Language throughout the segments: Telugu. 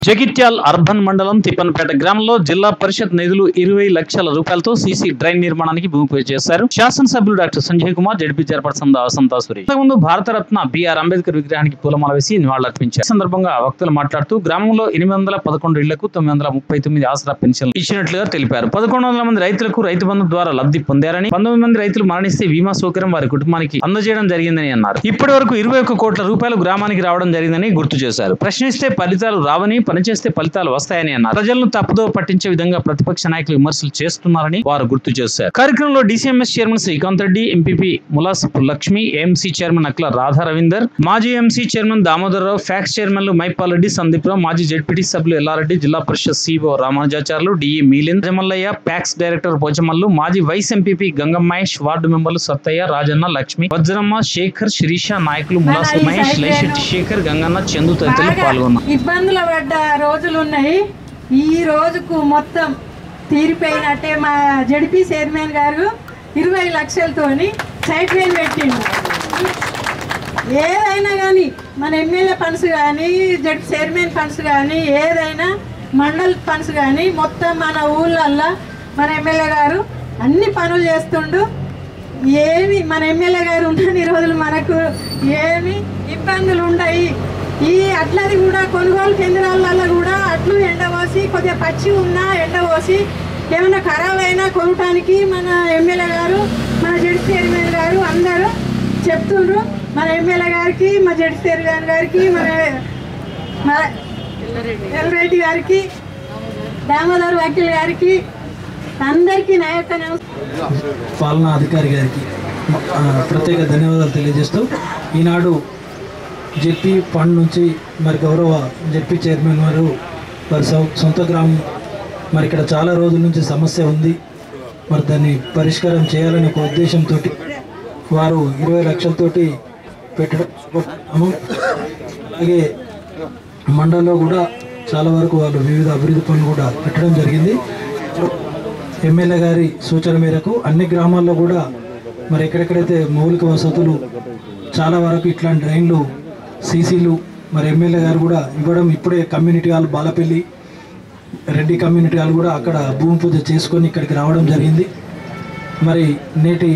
జగిత్యాల్ అర్బన్ మండలం తిప్పన్పేట గ్రామంలో జిల్లా పరిషత్ నిధులు ఇరవై లక్షల రూపాయలతో సీసీ డ్రైన్ నిర్మాణానికి భూమి పూజ చేశారు శాసనసభ్యులు doctor Sanjay Kumar ZP chairperson Vasanthasuri ముందు భారతరత్న బిఆర్ అంబేద్కర్ విగ్రహానికి పూలమాల వేసి నివాళులర్పించారు ఈ సందర్భంగా వక్తలు మాట్లాడుతూ గ్రామంలో ఎనిమిది వందల పదకొండు ఇళ్లకు తొమ్మిది వందల ముప్పై తొమ్మిది ఆసరా పెన్షన్లు ఇచ్చినట్లుగా తెలిపారు పదకొండు వందల మంది రైతులకు రైతు బంధు ద్వారా లబ్ధి పొందారని పంతొమ్మిది మంది రైతులు మరణిస్తే బీమా సౌకర్యం వారి కుటుంబానికి అందజేయడం జరిగిందని అన్నారు ఇప్పటి వరకు ఇరవై ఒక్క కోట్ల రూపాయలు గ్రామానికి రావడం జరిగిందని గుర్తు చేశారు ప్రశ్నిస్తే ఫలితాలు రావని పనిచేస్తే ఫలితాలు వస్తాయని అన్నారు ప్రజలను తప్పుదో పట్టించే విధంగా ప్రతిపక్ష నాయకులు విమర్శలు చేస్తున్నారని వారు గుర్తు చేశారు కార్యక్రమంలో DCMS chairman Srikanth Reddy MPP Mulasapu Lakshmi AMC chairman Akla Radha Raveender మాజీ ఎంసీ చైర్మన్ దామోదరరావు ఫ్యాక్స్ చైర్మన్లు మైపాల్ రెడ్డి సందీప్ రావు మాజీ జడ్పీటీ సభ్యులు ఎల్లారెడ్డి జిల్లా పరిషత్ CO Ramanujacharyulu DE Milind Jamallaiah PACS director Pochamallu మాజీ vice MPP Gangam Mahesh ward మెంబర్లు సత్తయ్య రాజన్న లక్ష్మి వజ్రమ్మ శేఖర్ శిరీష నాయకులు ములాసు మహేష్ లేశెట్టి శేఖర్ గంగన్న చందు తదితరులు బాగా పాల్గొన్నారు ఇబ్బందులు పడ్డ రోజులు ఉన్నాయి ఈ రోజుకు మొత్తం తీరిపోయినట్టే మా జడిపి చైర్మన్ గారు ఇరవై లక్షలతోని సైట్ లైన్ పెట్టిండు ఏదైనా కానీ మన ఎమ్మెల్యే ఫండ్స్ కానీ జడ్పీ చైర్మన్ ఫండ్స్ కానీ ఏదైనా మండల్ ఫండ్స్ కానీ మొత్తం మన ఊళ్ళల్లో మన ఎమ్మెల్యే గారు అన్ని పనులు చేస్తుండు ఏమి మన ఎమ్మెల్యే గారు ఉన్నన్ని రోజులు మనకు ఏమి ఇబ్బందులు ఉండయి ఈ అట్లది కూడా కొనుగోలు కేంద్రాలలో కూడా అట్లు ఎండపోసి కొద్దిగా పచ్చి ఉన్నా ఎండపోసి ఏమైనా ఖరాబ్ అయినా కొనటానికి మన ఎమ్మెల్యే గారు మన జడ్జి చైర్మన్ గారు అందరూ చెప్తుండ్రు మన ఎమ్మెల్యే గారికి మా జడ్జి చైర్మన్ గారికి మన మన ఎల్రెడ్డి గారికి దామోదర్ వకీల్ గారికి అందరికీ నా యొక్క నమస్కారం పాలనా అధికారి గారికి ఆ, ప్రత్యేక ధన్యవాదాలు తెలియజేస్తూ ఈనాడు జెడ్పీ ఫండ్ నుంచి మరి గౌరవ జెడ్పీ చైర్మన్ వారు వారి సొ- సొంత గ్రామం మరి ఇక్కడ చాలా రోజుల నుంచి సమస్య ఉంది మరి దాన్ని పరిష్కారం చేయాలనే ఒక ఉద్దేశంతో వారు ఇరవై లక్షలతోటి పెట్టడం శుభపరిణామం. అలాగే మండలంలో కూడా చాలా వరకు వాళ్ళు వివిధ అభివృద్ధి పనులు కూడా పెట్టడం జరిగింది ఎమ్మెల్యే గారి సూచన మేరకు అన్ని గ్రామాల్లో కూడా మరి ఎక్కడెక్కడైతే మౌలిక వసతులు చాలా వరకు ఇట్లాంటి డ్రైన్లు సీసీలు మరి ఎమ్మెల్యే గారు కూడా ఇవ్వడం ఇప్పుడే community hall Balapalli Reddy community hall కూడా అక్కడ భూమి పూజ చేసుకొని ఇక్కడికి రావడం జరిగింది మరి నేటి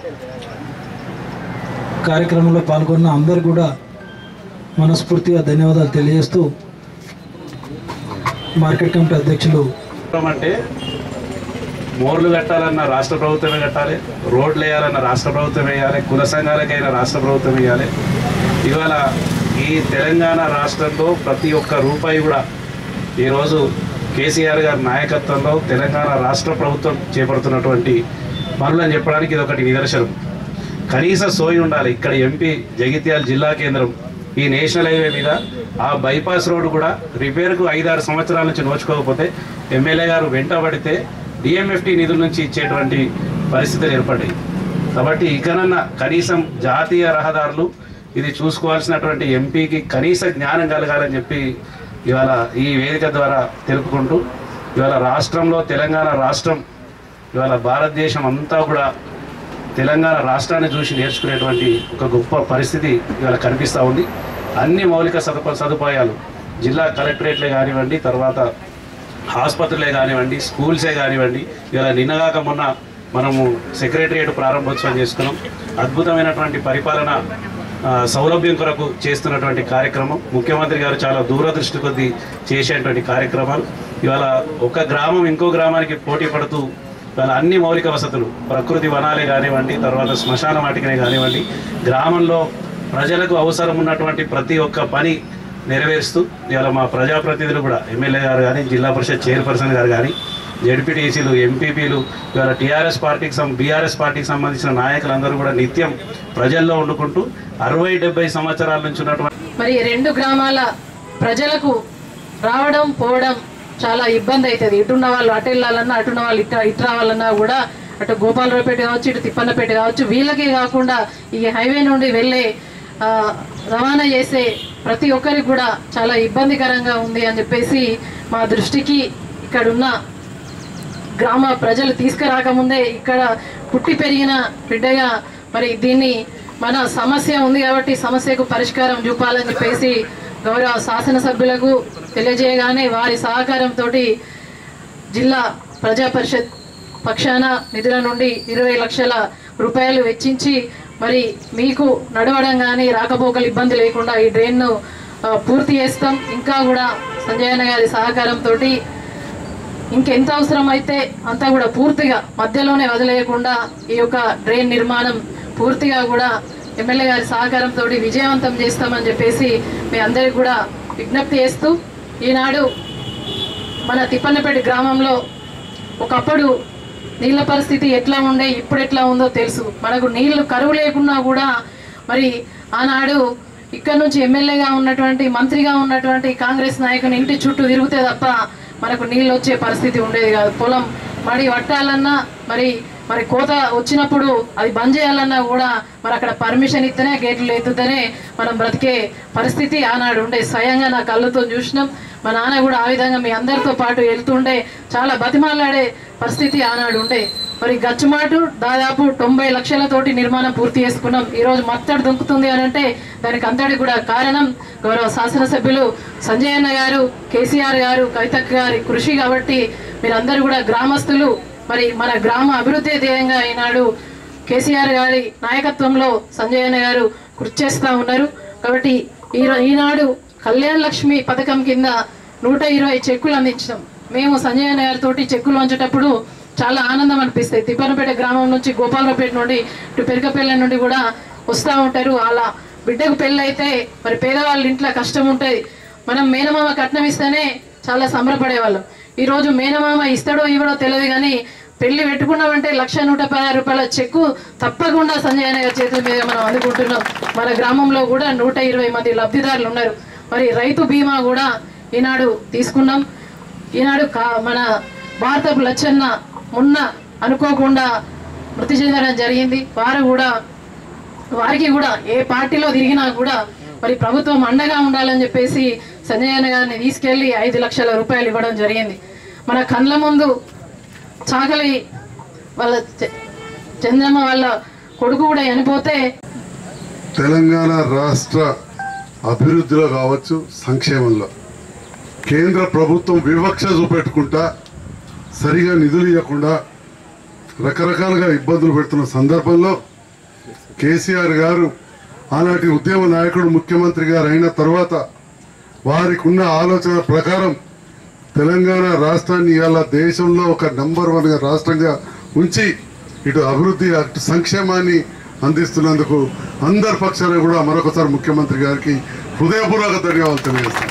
కార్యక్రమంలో పాల్గొన్న అందరు కూడా మనస్ఫూర్తిగా ధన్యవాదాలు తెలియజేస్తూ మార్కెట్ కమిటీ అధ్యక్షులు ప్రభుత్వం అంటే మోర్లు కట్టాలన్న రాష్ట్ర ప్రభుత్వమే కట్టాలి రోడ్లు వేయాలన్న రాష్ట్ర ప్రభుత్వం వేయాలి కుల సంఘాలకైనా రాష్ట్ర ప్రభుత్వం వేయాలి ఇవాళ ఈ తెలంగాణ రాష్ట్రంలో ప్రతి ఒక్క రూపాయి కూడా ఈరోజు కేసీఆర్ గారి నాయకత్వంలో తెలంగాణ రాష్ట్ర ప్రభుత్వం చేపడుతున్నటువంటి పనులని చెప్పడానికి ఇది ఒకటి నిదర్శనం కనీస సోయి ఉండాలి ఇక్కడ ఎంపీ జగిత్యాల జిల్లా కేంద్రం ఈ నేషనల్ హైవే మీద ఆ బైపాస్ రోడ్ కూడా రిపేర్కు ఐదారు సంవత్సరాల నుంచి నోచుకోకపోతే ఎమ్మెల్యే గారు వెంటబడితే డిఎంఎఫ్టి నిధుల నుంచి ఇచ్చేటువంటి పరిస్థితులు ఏర్పడ్డాయి కాబట్టి ఇకనన్నా కనీసం జాతీయ రహదారులు ఇది చూసుకోవాల్సినటువంటి ఎంపీకి కనీస జ్ఞానం కలగాలని చెప్పి ఇవాళ ఈ వేదిక ద్వారా తెలుపుకుంటూ ఇవాళ రాష్ట్రంలో తెలంగాణ రాష్ట్రం ఇవాళ భారతదేశం అంతా కూడా తెలంగాణ రాష్ట్రాన్ని చూసి నేర్చుకునేటువంటి ఒక గొప్ప పరిస్థితి ఇవాళ కనిపిస్తూ ఉంది అన్ని మౌలిక సదుప సదుపాయాలు జిల్లా కలెక్టరేట్లే కానివ్వండి తర్వాత ఆసుపత్రులే కానివ్వండి స్కూల్సే కానివ్వండి ఇవాళ నిన్నగాక మొన్న మనము సెక్రటరియట్ ప్రారంభోత్సవం చేసుకున్నాం అద్భుతమైనటువంటి పరిపాలన ఆ, సౌలభ్యం కొరకు చేస్తున్నటువంటి కార్యక్రమం ముఖ్యమంత్రి గారు చాలా దూరదృష్టి కొద్దీ చేసేటువంటి కార్యక్రమాలు ఇవాళ ఒక గ్రామం ఇంకో గ్రామానికి పోటీ పడుతూ ఇవాళ అన్ని మౌలిక వసతులు ప్రకృతి వనాలే కానివ్వండి తర్వాత శ్మశాన వాటికనే కానివ్వండి గ్రామంలో ప్రజలకు అవసరం ఉన్నటువంటి ప్రతి ఒక్క పని నెరవేరుస్తూ ఇవాళ మా ప్రజాప్రతినిధులు కూడా ఎమ్మెల్యే గారు కానీ జిల్లా పరిషత్ చైర్పర్సన్ గారు కానీ జడ్పీటీసీలు ఎంపీపీలు ఇవాళ టీఆర్ఎస్ పార్టీకి సం బీఆర్ఎస్ పార్టీకి సంబంధించిన నాయకులందరూ కూడా నిత్యం ప్రజల్లో వండుకుంటూ అరవై డెబ్బై సంవత్సరాల నుంచి ఉన్నటువంటి మరి ఈ రెండు గ్రామాల ప్రజలకు రావడం పోవడం చాలా ఇబ్బంది అవుతుంది ఇటున్న వాళ్ళు అటు వెళ్ళాలన్నా అటున్న వాళ్ళు ఇటు ఇటు రావాలన్నా కూడా అటు గోపాలరావుపేట కావచ్చు ఇటు తిప్పన్నపేట కావచ్చు వీళ్ళకే కాకుండా ఈ హైవే నుండి వెళ్ళే ఆ, రవాణా చేసే ప్రతి ఒక్కరికి కూడా చాలా ఇబ్బందికరంగా ఉంది అని చెప్పేసి మా దృష్టికి ఇక్కడున్న గ్రామ ప్రజలు తీసుకురాకముందే ఇక్కడ పుట్టి పెరిగిన బిడ్డగా మరి దీన్ని మన సమస్య ఉంది కాబట్టి సమస్యకు పరిష్కారం చూపాలని చెప్పేసి గౌరవ శాసనసభ్యులకు తెలియజేయగానే వారి సహకారంతో జిల్లా ప్రజా పరిషత్ పక్షాన నిధుల నుండి ఇరవై లక్షల రూపాయలు వెచ్చించి మరి మీకు నడవడం కానీ రాకపోకలు ఇబ్బంది లేకుండా ఈ డ్రైన్ను ఆ, పూర్తి చేస్తాం ఇంకా కూడా సంజయన్న గారి సహకారంతో ఇంకెంత అవసరం అయితే అంతా కూడా పూర్తిగా మధ్యలోనే వదిలేయకుండా ఈ యొక్క డ్రైన్ నిర్మాణం పూర్తిగా కూడా ఎమ్మెల్యే గారి సహకారంతో విజయవంతం చేస్తామని చెప్పేసి మీ అందరికి కూడా విజ్ఞప్తి చేస్తూ ఈనాడు మన తిప్పన్నపేట గ్రామంలో ఒకప్పుడు నీళ్ళ పరిస్థితి ఎట్లా ఉండే ఇప్పుడు ఎట్లా ఉందో తెలుసు మనకు నీళ్లు కరువు లేకున్నా కూడా మరి ఆనాడు ఇక్కడ నుంచి ఎమ్మెల్యేగా ఉన్నటువంటి మంత్రిగా ఉన్నటువంటి కాంగ్రెస్ నాయకుని ఇంటి చుట్టూ తిరిగితే తప్ప మనకు నీళ్ళు వచ్చే పరిస్థితి ఉండేది కాదు పొలం మరి పట్టాలన్నా మరి మరి కోత వచ్చినప్పుడు అది బంద్ చేయాలన్నా కూడా మరి అక్కడ పర్మిషన్ ఇస్తేనే గేట్లు ఎత్తుతేనే మనం బ్రతికే పరిస్థితి ఆనాడు ఉండే స్వయంగా నా కళ్ళతో చూసినాం మా నాన్న కూడా ఆ విధంగా మీ అందరితో పాటు వెళ్తుండే చాలా బతిమాలాడే పరిస్థితి ఆనాడు ఉండే మరి గచ్చుమాటు దాదాపు తొంభై లక్షలతోటి నిర్మాణం పూర్తి చేసుకున్నాం ఈ రోజు మత్తడి దుంకుతుంది అని అంటే దానికి అంతటి కూడా కారణం గౌరవ శాసనసభ్యులు సంజయ్ అన్న గారు కేసీఆర్ గారు కవితక్క గారి కృషి కాబట్టి మీరందరూ కూడా గ్రామస్తులు మరి మన గ్రామ అభివృద్ధి ధ్యేయంగా ఈనాడు కేసీఆర్ గారి నాయకత్వంలో సంజయ్ అన్న గారు కృషి చేస్తూ ఉన్నారు కాబట్టి ఈ ఈనాడు కళ్యాణ్ లక్ష్మి పథకం కింద నూట ఇరవై చెక్కులు అందించినాం మేము సంజయ్ అన్న గారితో చెక్కులు వంచేటప్పుడు చాలా ఆనందం అనిపిస్తాయి తిప్పనపేట గ్రామం నుంచి గోపాలరావుపేట నుండి ఇటు పెరకపల్లి నుండి కూడా వస్తూ ఉంటారు అలా బిడ్డకు పెళ్ళి అయితే మరి పేదవాళ్ళ ఇంట్లో కష్టం ఉంటుంది మనం మేనమామ కట్నం ఇస్తేనే చాలా సంబరపడేవాళ్ళం ఈ రోజు మేనమామ ఇస్తాడో ఇవ్వడో తెలియదు కానీ పెళ్లి పెట్టుకున్నామంటే లక్ష నూట పదహారు రూపాయల చెక్కు తప్పకుండా సంజయ్ అన్న గారి చేతుల మీద మనం అందుకుంటున్నాం మన గ్రామంలో కూడా నూట ఇరవై మంది లబ్ధిదారులు ఉన్నారు మరి రైతు బీమా కూడా ఈనాడు తీసుకున్నాం ఈనాడు కా మన భారతపు లచ్చన్న మొన్న అనుకోకుండా మృతి చెందడం జరిగింది వారు కూడా వారికి కూడా ఏ పార్టీలో తిరిగినా కూడా మరి ప్రభుత్వం అండగా ఉండాలని చెప్పేసి సంజయ్ అన్న గారిని తీసుకెళ్లి ఐదు లక్షల రూపాయలు ఇవ్వడం జరిగింది మన కండ్ల ముందు చాకలి వాళ్ళ చె- చంద్రమ్మ వాళ్ళ కొడుకు కూడా చనిపోతే తెలంగాణ రాష్ట్ర అభివృద్ధిలో కావచ్చు సంక్షేమంలో కేంద్ర ప్రభుత్వం వివక్ష చూపెట్టుకుంటా సరిగా నిధులు ఇవ్వకుండా రకరకాలుగా ఇబ్బందులు పెడుతున్న సందర్భంలో కేసీఆర్ గారు ఆనాటి ఉద్యమ నాయకుడు ముఖ్యమంత్రి గారు అయిన తర్వాత వారికి ఉన్న ఆలోచన ప్రకారం తెలంగాణ రాష్ట్రాన్ని ఇవాళ దేశంలో ఒక నంబర్ వన్గా రాష్ట్రంగా ఉంచి ఇటు అభివృద్ధి అటు సంక్షేమాన్ని అందిస్తున్నందుకు అందరి పక్షాన కూడా మరొకసారి ముఖ్యమంత్రి గారికి హృదయపూర్వక ధన్యవాదాలు తెలియజేస్తాను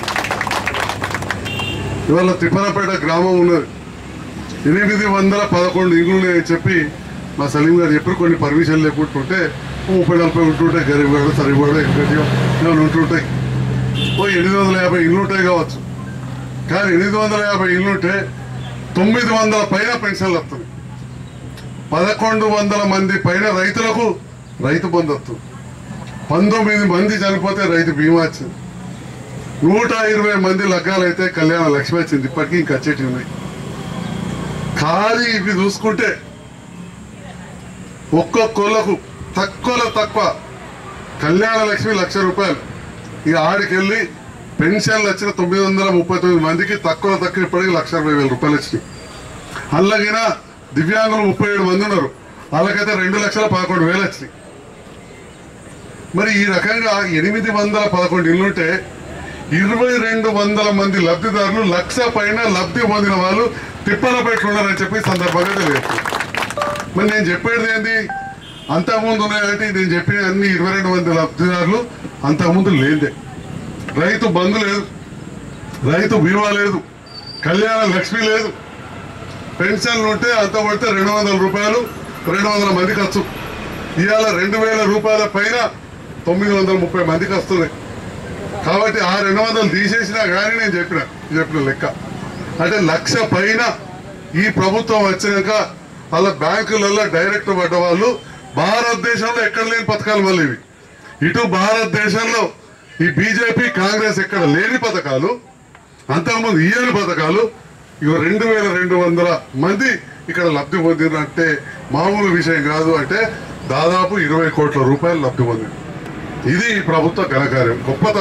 ఇవాళ తిప్పనపేట గ్రామం ఉన్నది ఎనిమిది వందల పదకొండు ఇళ్ళు ఉన్నాయని చెప్పి మా సలీం గారు చెప్పారు కొన్ని పర్మిషన్ లేకుంటుంటే ముప్పై నలభై ఉంటుంటాయి గరీబ్ గారు సరిపడ ఏమైనా ఉంటుంటాయి ఓ ఎనిమిది వందల యాభై ఇళ్ళు ఉంటాయి కావచ్చు కానీ ఎనిమిది వందల యాభై ఇళ్ళు ఉంటే తొమ్మిది వందల పైన పెన్షన్లు వస్తుంది పదకొండు వందల మంది పైన రైతులకు రైతు బంధు వస్తుంది పంతొమ్మిది మంది చనిపోతే రైతు బీమా వచ్చింది నూట ఇరవై మంది లగ్గాలైతే కళ్యాణ లక్ష్మి వచ్చింది ఇప్పటికీ ఇంకా వచ్చేటివి ఉన్నాయి ఖాళీ ఇవి చూసుకుంటే ఒక్కొక్కళ్ళకు తక్కువలో తక్కువ కళ్యాణ లక్ష్మి లక్ష రూపాయలు ఇక ఆడికెళ్ళి పెన్షన్లు వచ్చిన తొమ్మిది వందల ముప్పై తొమ్మిది మందికి తక్కువ తక్కువ ఇప్పటికి లక్ష అరవై వేల రూపాయలు వచ్చినాయి అలాగిన దివ్యాంగులు ముప్పై ఏడు మంది ఉన్నారు వాళ్ళకైతే రెండు లక్షల పదకొండు వేలు వచ్చినాయి మరి ఈ రకంగా ఎనిమిది వందల పదకొండు ఇల్లుంటే ఇరవై రెండు వందల మంది లబ్ధిదారులు లక్ష పైన లబ్ధి పొందిన వాళ్ళు తిప్పల పెట్టుకున్నారని చెప్పి ఈ సందర్భంగా తెలియదు మరి నేను చెప్పేది ఏంది అంతకుముందు ఉన్నాయంటే నేను చెప్పిన అన్ని ఇరవై రెండు మంది లబ్ధిదారులు అంతకుముందు లేదే రైతు బంధు లేదు రైతు బీమా లేదు కళ్యాణ లక్ష్మి లేదు పెన్షన్లు ఉంటే అంత పడితే రెండు వందల రూపాయలు రెండు వందల మందికి వచ్చు ఇవాళ రెండు వేల రూపాయల పైన తొమ్మిది వందల ముప్పై మందికి వస్తున్నాయి కాబట్టి ఆ రెండు వందలు తీసేసినా కానీ నేను చెప్పిన చెప్పిన లెక్క అంటే లక్ష పైన ఈ ప్రభుత్వం వచ్చినాక అలా బ్యాంకులలో డైరెక్ట్ పడ్డ వాళ్ళు భారతదేశంలో ఎక్కడ లేని పథకాలు మళ్ళీ ఇవి ఇటు భారతదేశంలో ఈ బీజేపీ కాంగ్రెస్ ఎక్కడ లేని పథకాలు అంతకుముందు ఇయ్యని పథకాలు ఇవి రెండు వేల రెండు వందల మంది ఇక్కడ లబ్ధి పొందిన అంటే మామూలు విషయం కాదు అంటే దాదాపు ఇరవై కోట్ల రూపాయలు లబ్ధి పొందింది ఇది ఈ ప్రభుత్వ ఘనకార్యం గొప్పతనం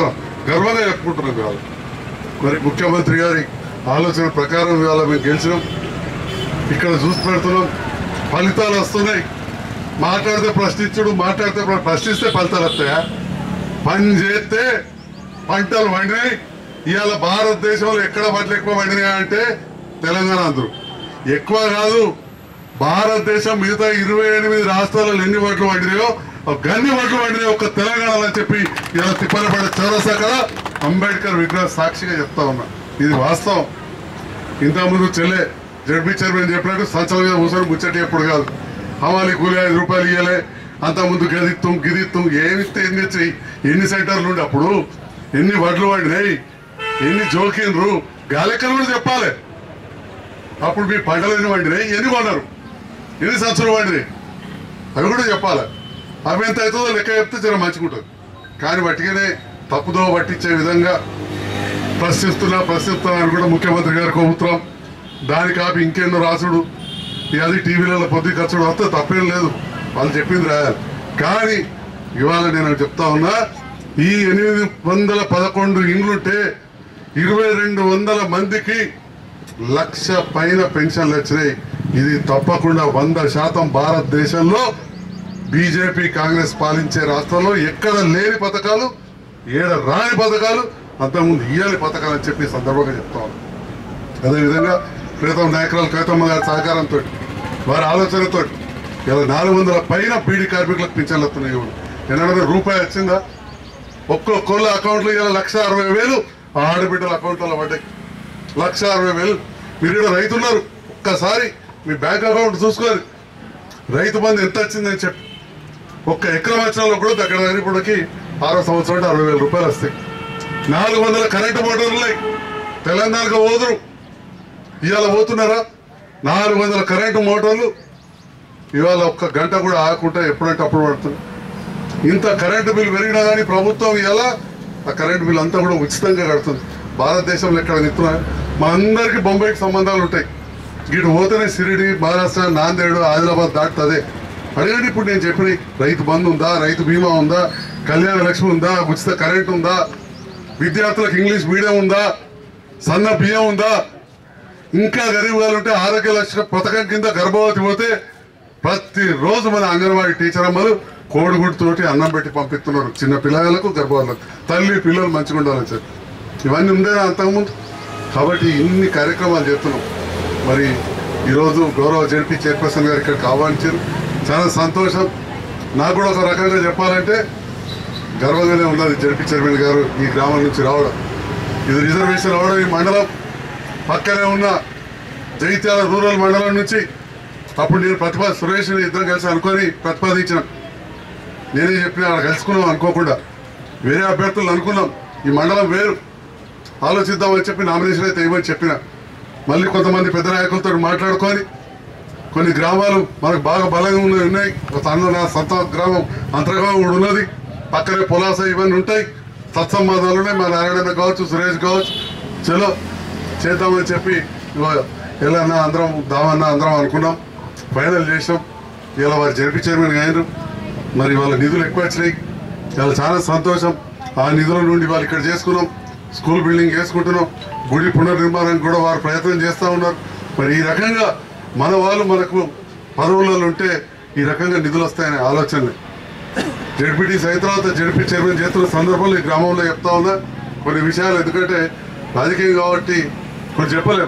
గర్వంగా చెప్పుకుంటున్నాం ఇవాళ మరి ముఖ్యమంత్రి గారి ఆలోచన ప్రకారం ఇవాళ మేము గెలిచినాం ఇక్కడ చూసి పెడుతున్నాం ఫలితాలు వస్తున్నాయి మాట్లాడితే ప్రశ్నించుడు మాట్లాడితే ప్ర- ప్రశ్నిస్తే ఫలితాలు వస్తాయా పని చేస్తే పంటలు పండినాయి ఇవాళ భారతదేశంలో ఎక్కడ పంటలు ఎక్కువ పండినాయి అంటే తెలంగాణ అందరూ ఎక్కువ కాదు భారతదేశం మిగతా ఇరవై ఎనిమిది రాష్ట్రాలలో ఎన్ని వడ్లు పండినాయో ఒక గన్ని వడ్లు పండినాయి ఒక్క తెలంగాణలో అని చెప్పి ఇలా తిప్పలపడే చౌరసా కదా అంబేద్కర్ విగ్రహ సాక్షిగా చెప్తా ఉన్నా ఇది వాస్తవం ఇంతకుముందు చెల్లె జడ్పీ చైర్మన్ చెప్పినట్టు సంచలనం మీద కూర్చొని ముచ్చటి ఎప్పుడు కాదు హమాలి కూలి ఐదు రూపాయలు ఇవ్వలే అంతకుముందు గదిత్తం గిదిత్తం ఏమిస్తే ఎన్ని వచ్చాయి ఎన్ని సెంటర్లు ఉండి అప్పుడు ఎన్ని వడ్లు పండినాయి ఎన్ని జోకిండ్రు గాలెక్కలు కూడా చెప్పాలి అప్పుడు మీ పంటలు ఎన్ని పండినాయి ఎన్ని కొన్నారు ఎన్ని సంవత్సరాలు పండినాయి అవి కూడా చెప్పాలి అవి ఎంత అవుతుందో లెక్క చెప్తే జర మంచిగుంటుంది కానీ బట్టిగానే తప్పుదో పట్టించే విధంగా ప్రశ్నిస్తున్నా ప్రశ్నిస్తున్నా అని కూడా ముఖ్యమంత్రి గారి ప్రభుత్వం దాని కాపి ఇంకెన్నో రాసుడు ఇక అది టీవీలలో పొద్దు ఖర్చుడు వస్తే తప్పేం లేదు వాళ్ళు చెప్పింది రాయాలి కానీ ఇవాళ నేను చెప్తా ఉన్నా ఈ ఎనిమిది వందల పదకొండు ఇండ్లుంటే ఇరవై రెండు వందల మందికి లక్ష పైన పెన్షన్లు వచ్చినాయి ఇది తప్పకుండా వంద శాతం భారతదేశంలో బీజేపీ కాంగ్రెస్ పాలించే రాష్ట్రంలో ఎక్కడ లేని పథకాలు ఏడ రాని పథకాలు అంతకుముందు ఇయ్యాలి పథకాలు అని చెప్పి ఈ సందర్భంగా చెప్తా ఉన్నాను అదేవిధంగా ప్రీతం నాయకురాలు కవితమ్మ గారి సహకారంతో వారి ఆలోచనతో ఇలా నాలుగు వందల పైన బీడీ కార్మికులకు పింఛన్లు వస్తున్నాయి ఇప్పుడు ఎన్నడన్నా రూపాయి వచ్చిందా ఒక్కొక్కళ్ళ అకౌంట్లో ఇలా లక్ష అరవై వేలు ఆ ఆడబిడ్డల అకౌంట్లో పడ్డాయి లక్ష అరవై వేలు మీరు ఇక్కడ రైతున్నారు ఒక్కసారి మీ బ్యాంక్ అకౌంట్ చూసుకోరు రైతు బంధు ఎంత వచ్చిందని చెప్పి ఒక్క ఎకరం వచ్చిన కూడా దగ్గర దగ్గర ఇప్పటికి ఆరో సంవత్సరం అంటే అరవై వేల రూపాయలు వస్తాయి నాలుగు వందల కరెంటు మోటార్లు ఉన్నాయి తెలంగాణకు పోదురు ఇవాళ పోతున్నారా నాలుగు వందల కరెంటు మోటార్లు ఇవాళ ఒక్క గంట కూడా ఆగకుండా ఎప్పుడంటే అప్పుడు పడుతుంది ఇంత కరెంటు బిల్ పెరిగినా కానీ ప్రభుత్వం ఇలా ఆ కరెంటు బిల్ అంతా కూడా ఉచితంగా కడుతుంది భారతదేశంలో ఎక్కడ నిత్తున్నా మా అందరికీ బొంబాయికి సంబంధాలు ఉంటాయి ఇటు పోతేనే సిరిడి మహారాష్ట్ర నాందేడు ఆదిలాబాద్ దాటుతుంది అడగండి ఇప్పుడు నేను చెప్పిన రైతు బంధు ఉందా రైతు బీమా ఉందా కళ్యాణ లక్ష్మి ఉందా ఉచిత కరెంట్ ఉందా విద్యార్థులకు ఇంగ్లీష్ మీడియం ఉందా సన్న బియ్యం ఉందా ఇంకా గరీబ్ వాళ్ళు ఉంటే ఆరోగ్య లక్ష పథకం కింద గర్భవతి పోతే ప్రతిరోజు మన అంగన్వాడీ టీచర్ అమ్మలు కోడిగుడ్డుతోటి అన్నం పెట్టి పంపిస్తున్నారు చిన్న పిల్లలకు గర్భవతులకు తల్లి పిల్లలు మంచిగా ఉండాలని చెప్పి ఇవన్నీ ఉండేనా అంతకుముందు కాబట్టి ఇన్ని కార్యక్రమాలు చేస్తున్నాం మరి ఈరోజు గౌరవ జడ్పీ చైర్పర్సన్ గారు ఇక్కడికి ఆహ్వానించారు చాలా సంతోషం నాకు కూడా ఒక రకంగా చెప్పాలంటే గర్వంగానే ఉన్నది జడ్పీ చైర్మన్ గారు ఈ గ్రామం నుంచి రావడం ఇది రిజర్వేషన్ రావడం ఈ మండలం పక్కనే ఉన్న జగిత్యాల రూరల్ మండలం నుంచి అప్పుడు నేను ప్రతిభ సురేష్ ఇద్దరం కలిసి అనుకొని ప్రతిపాదించిన నేనే చెప్పిన అక్కడ కలుసుకున్నాం అనుకోకుండా వేరే అభ్యర్థులు అనుకున్నాం ఈ మండలం వేరు ఆలోచిద్దామని చెప్పి నామినేషన్ అయితే ఇవ్వని చెప్పిన మళ్ళీ కొంతమంది పెద్ద నాయకులతో మాట్లాడుకొని కొన్ని గ్రామాలు మనకు బాగా బలంగా ఉన్నవి ఉన్నాయి ఒక అన్న నా సొంత గ్రామం అంతర్గ్రామం కూడా ఉన్నది పక్కనే పొలాస ఇవన్నీ ఉంటాయి సత్సంబంధాలు ఉన్నాయి మా నారాయణ కావచ్చు సురేష్ కావచ్చు చలో చేద్దామని చెప్పి ఎలా అందరం దామన్నా అందరం అనుకున్నాం ఫైనల్ చేసాం ఇలా వారు జరిపి చైర్మన్ అయినారు మరి వాళ్ళ నిధులు ఎక్కువ వచ్చినాయి చాలా చాలా సంతోషం ఆ నిధుల నుండి వాళ్ళు ఇక్కడ చేసుకున్నాం స్కూల్ బిల్డింగ్ చేసుకుంటున్నాం గుడి పునర్నిర్మాణానికి కూడా వారు ప్రయత్నం చేస్తూ ఉన్నారు మరి ఈ రకంగా మన వాళ్ళు మనకు పదవులలో ఉంటే ఈ రకంగా నిధులు వస్తాయనే ఆలోచన జడ్పీటీ అయిన తర్వాత జడ్పీ చైర్మన్ చేస్తున్న సందర్భంలో ఈ గ్రామంలో చెప్తా ఉన్నా కొన్ని విషయాలు ఎందుకంటే రాజకీయం కాబట్టి కొన్ని చెప్పలేం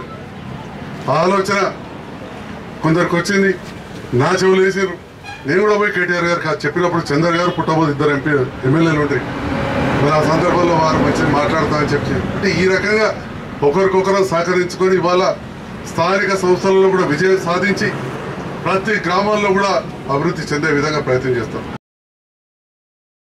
ఆ ఆలోచన కొందరికి వచ్చింది నా చెవులు వేసారు నేను కూడా పోయి కేటీఆర్ గారికి అది చెప్పినప్పుడు చందర్ గారు పుట్టబోదు ఇద్దరు ఎంపీ ఎమ్మెల్యేలు ఉంటాయి మరి ఆ సందర్భంలో వారు మంచిగా మాట్లాడతామని చెప్పి అంటే ఈ రకంగా ఒకరికొకరు సహకరించుకొని ఇవాళ స్థానిక సంస్థలలో కూడా విజయం సాధించి ప్రతి గ్రామాల్లో కూడా అభివృద్ధి చెందే విధంగా ప్రయత్నం చేస్తాం